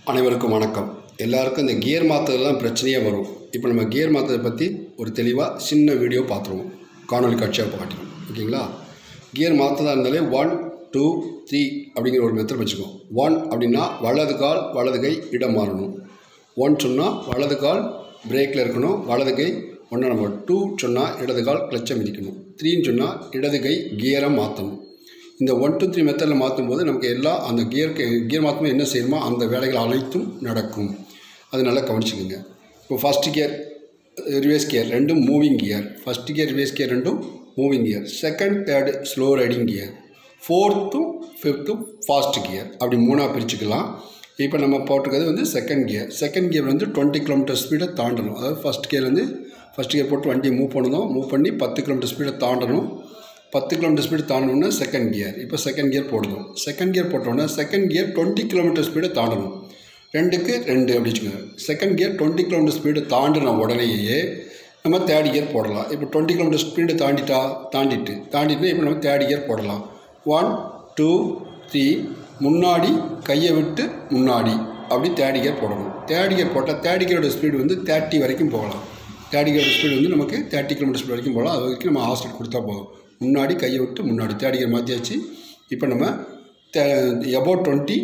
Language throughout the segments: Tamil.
அனைவருக்கும் வணக்கம் எல்லாருக்கும் இந்த கியர் மாற்றுறது தான் பிரச்சனையே வரும் இப்போ நம்ம கியர் மாற்றுறதை பற்றி ஒரு தெளிவாக சின்ன வீடியோ பார்த்துருவோம் காணொலி காட்சியாக காட்டிடும் ஓகேங்களா கியர் மாற்றுறதா இருந்தாலே ஒன் டூ த்ரீ அப்படிங்கிற ஒரு மெத்தட் வச்சுக்கோம் ஒன் அப்படின்னா வலது கால் வலது கை இடம் மாறணும் ஒன் சொன்னால் வலது கால் பிரேக்கில் இருக்கணும் வலது கை ஒன்றா நம்ம டூ சொன்னால் இடது கால் கிளச்சை மிதிக்கணும் த்ரீன்னு சொன்னால் இடது கை கியரை மாற்றணும் இந்த ஒன் டூ த்ரீ மெத்தடில் மாற்றும் போது நமக்கு எல்லாம் அந்த கியர் கியர் மாற்றும் என்ன செய்யணுமோ அந்த வேலைகள் அனைத்தும் நடக்கும் அது நல்லா கவனிச்சுக்கோங்க இப்போ ஃபஸ்ட் கியர் ரிவேஸ் கியர் ரெண்டும் moving gear first gear reverse gear ரெண்டும் moving gear second third slow riding gear ஃபோர்த்தும் ஃபிஃப்த்தும் ஃபாஸ்ட் கியர் அப்படி மூணாக பிரிச்சுக்கலாம் இப்போ நம்ம போட்டிருக்கிறது வந்து செகண்ட் கியர் செகண்ட் கியர் வந்து டுவெண்ட்டி கிலோமீட்டர் ஸ்பீடை தாண்டணும் அதாவது ஃபஸ்ட் கியர் வந்து ஃபஸ்ட் கியர் போட்டு வண்டியை மூவ் பண்ணணும் மூவ் பண்ணி பத்து கிலோமீட்டர் ஸ்பீடை தாண்டணும் பத்து கிலோமீட்டர் ஸ்பீடு தாண்டணுன்னா செகண்ட் கியர் இப்போ செகண்ட் கியர் போடணும் செகண்ட் கியர் போட்டோன்னா செகண்ட் கியர் டுவெண்ட்டி கிலோமீட்டர் ஸ்பீடை தாண்டணும் ரெண்டுக்கு ரெண்டு அப்படி வச்சுக்கோங்க second gear twenty kilometre speed தாண்டின உடனேயே நம்ம தேர்ட் கியர் போடலாம் இப்போ டுவெண்ட்டி கிலோமீட்டர் ஸ்பீடு தாண்டிட்டா தாண்டிட்டு தாண்டிட்டு இப்போ நம்ம தேர்ட் கியர் போடலாம் ஒன் டூ த்ரீ முன்னாடி கையை விட்டு முன்னாடி அப்படி தேர்ட் கியர் போடணும் தேர்ட் கியர் போட்டால் தேர்ட் கியரோட ஸ்பீடு வந்து தேர்ட்டி வரைக்கும் போகலாம் தேர்ட் கியரோட ஸ்பீடு வந்து நமக்கு தேர்ட்டி கிலோமீட்டர் ஸ்பீடு வரைக்கும் போகலாம் அது வரைக்கும் நம்ம ஹாஸ்டல் கொடுத்தா போதும் முன்னாடி கையை விட்டு முன்னாடி தேர்ட் கியர் மாற்றியாச்சு இப்போ நம்ம எபோட் டுவெண்ட்டி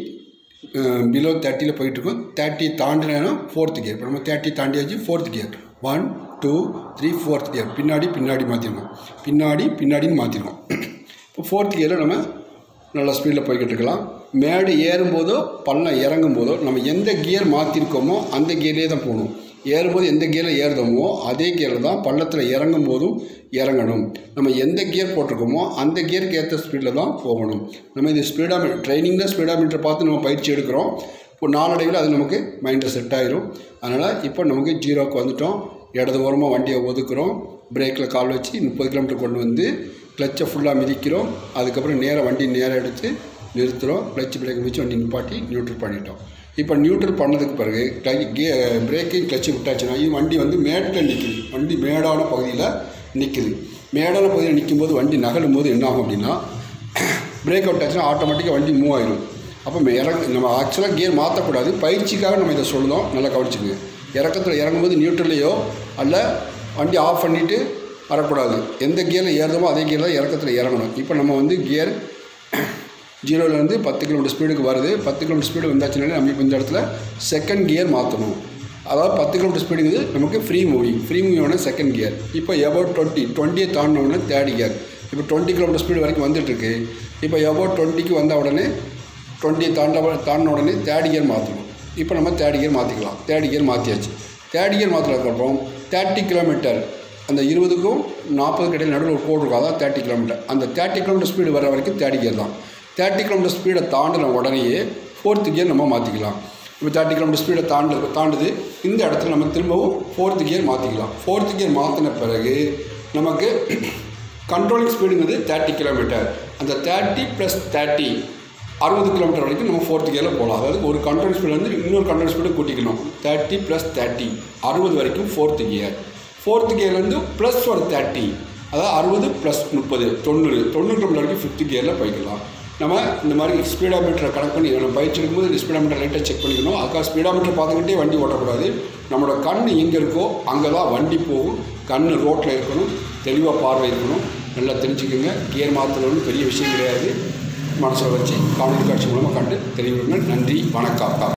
பிலோ தேர்ட்டியில் போயிட்டுருக்கோம் தேர்ட்டி தாண்டினா ஃபோர்த் கியர் இப்போ நம்ம தேர்ட்டி தாண்டியாச்சு fourth gear one two three fourth gear பின்னாடி பின்னாடி மாற்றிருக்கோம் பின்னாடி பின்னாடின்னு மாற்றிருக்கோம் இப்போ ஃபோர்த் கியரில் நம்ம நல்ல ஸ்பீடில் போய்கிட்டு இருக்கலாம் மேடு ஏறும்போதோ பள்ளம் இறங்கும் போதோ நம்ம எந்த கியர் மாற்றிருக்கோமோ அந்த கியர்லேயே தான் போகணும் ஏறும்போது எந்த கியரில் ஏறுதோமோ அதே கியரில் தான் பள்ளத்தில் இறங்கும் போதும் இறங்கணும் நம்ம எந்த கியர் போட்டிருக்கோமோ அந்த கியருக்கு ஏற்ற ஸ்பீடில் தான் போகணும் நம்ம இது ஸ்பீடாக ட்ரைனிங்கில் ஸ்பீடாமீட்டர் பார்த்து நம்ம பயிற்சி எடுக்கிறோம் இப்போ நாளடைவில் அது நமக்கு மைண்டில் செட் ஆயிரும் அதனால் இப்போ நமக்கு ஜீரோக்கு வந்துட்டோம் இடது ஓரமாக வண்டியை ஒதுக்குறோம் பிரேக்கில் கால் வச்சு முப்பது கிலோமீட்டர் கொண்டு வந்து கிளச்சை ஃபுல்லாக மிதிக்கிறோம் அதுக்கப்புறம் நேராக வண்டி நேராக எடுத்து நிறுத்துகிறோம் கிளச் பிரேக் வச்சு வண்டி நிப்பாட்டி நியூட்ரல் பண்ணிட்டோம் இப்போ நியூட்ரல் பண்ணதுக்கு பிறகு கிளை கே பிரேக்கையும் கிளச்சு விட்டாச்சுன்னா இது வண்டி வந்து மேட்டில் நிற்குது வண்டி மேடான பகுதியில் நிற்குது மேடான பகுதியில் நிற்கும் போது வண்டி நகலும் போது என்ன ஆகும் அப்படின்னா பிரேக் அவுட் ஆச்சுன்னா ஆட்டோமேட்டிக்காக வண்டி மூவ் ஆயிடும் அப்போ இறங்க நம்ம ஆக்சுவலாக கியர் மாற்றக்கூடாது பயிற்சிக்காக நம்ம இதை சொல்லணும் நல்லா கவனிச்சுங்க இறக்கத்தில் இறங்கும்போது நியூட்ரல்லையோ அல்ல வண்டி ஆஃப் பண்ணிவிட்டு வரக்கூடாது எந்த கியரில் ஏறுதமோ அதே கியரில் தான் இறக்கத்தில் இறங்கணும் இப்போ நம்ம வந்து கியர் ஜீரோலேருந்து பத்து கிலோமீட்டர் ஸ்பீடுக்கு வருது பத்து கிலோமீட்டர் ஸ்பீடு வந்தாச்சுனாலே நம்ம இப்போ இந்த இடத்துல செகண்ட் கியர் மாற்றணும் அதாவது பத்து கிலோமீட்டர் ஸ்பீடுங்கிறது நமக்கு ஃப்ரீ மூவிங் ஃப்ரீ மூவிங்னா செகண்ட் கியர் இப்போ எபோட் டுவெண்ட்டி டுவெண்ட்டியை தாண்டினோடனே தேர்ட் கியர் இப்போ டுவெண்ட்டி கிலோமீட்டர் ஸ்பீடு வரைக்கும் வந்துட்டுருக்கு இப்போ எபோட் டுவெண்ட்டிக்கு வந்த உடனே டுவெண்ட்டி தாண்ட தாண்டின உடனே தேர்ட் கியர் மாற்றணும் இப்போ நம்ம தேர்ட் கியர் மாற்றிக்கலாம் தேர்ட் கியர் மாற்றியாச்சு தேர்ட் கியர் மாற்றினதுக்கப்புறம் தேர்ட்டி கிலோமீட்டர் அந்த இருபதுக்கும் நாற்பது இடையில் நடுவில் ஒரு கோடு இருக்கும் அதான் தேர்ட்டி கிலோமீட்டர் அந்த தேர்ட்டி கிலோமீட்டர் ஸ்பீடு வர வரைக்கும் தேர்ட்டி கியர் தான் தேர்ட்டி கிலோமீட்டர் ஸ்பீடை தாண்டின உடனேயே ஃபோர்த்து கியர் நம்ம மாற்றிக்கலாம் இப்போ தேர்ட்டி கிலோமீட்டர் ஸ்பீடை தாண்டு தாண்டுது இந்த இடத்துல நம்ம திரும்பவும் ஃபோர்த்து கியர் மாற்றிக்கலாம் ஃபோர்த்து கியர் மாற்றின பிறகு நமக்கு கண்ட்ரோலிங் ஸ்பீடுங்கிறது தேர்ட்டி கிலோமீட்டர் அந்த தேர்ட்டி ப்ளஸ் தேர்ட்டி அறுபது கிலோமீட்டர் வரைக்கும் நம்ம ஃபோர்த்து கியரில் போகலாம் அதாவது ஒரு கண்ட்ரோல் ஸ்பீடு வந்து இன்னொரு கண்ட்ரோல் ஸ்பீடு கூட்டிக்கணும் தேர்ட்டி ப்ளஸ் தேர்ட்டி அறுபது வரைக்கும் ஃபோர்த்து கியர் ஃபோர்த்து கியர்லேருந்து ப்ளஸ் ஒரு தேர்ட்டி அதாவது அறுபது ப்ளஸ் முப்பது தொண்ணூறு தொண்ணூறு கிலோமீட்டர் வரைக்கும் ஃபிஃப்த்து கியரில் போய்க்கலாம் நம்ம இந்த மாதிரி ஸ்பீடாமீட்டரை கனெக்ட் பண்ணி நம்ம பயிற்சி எடுக்கும்போது இந்த ஸ்பீடாமீட்டர் லைட்டாக செக் பண்ணிக்கணும் அதுக்காக ஸ்பீடாமீட்டர் பார்த்துக்கிட்டே வண்டி ஓட்டக்கூடாது நம்மளோட கண் எங்கே இருக்கோ அங்கே தான் வண்டி போகும் கண் ரோட்டில் இருக்கணும் தெளிவாக பார்வை இருக்கணும் நல்லா தெரிஞ்சுக்கோங்க கியர் மாற்றுறது பெரிய விஷயம் கிடையாது மனசில் வச்சு காணொலி காட்சி மூலமாக கண்டு தெரிவிங்க நன்றி வணக்கம்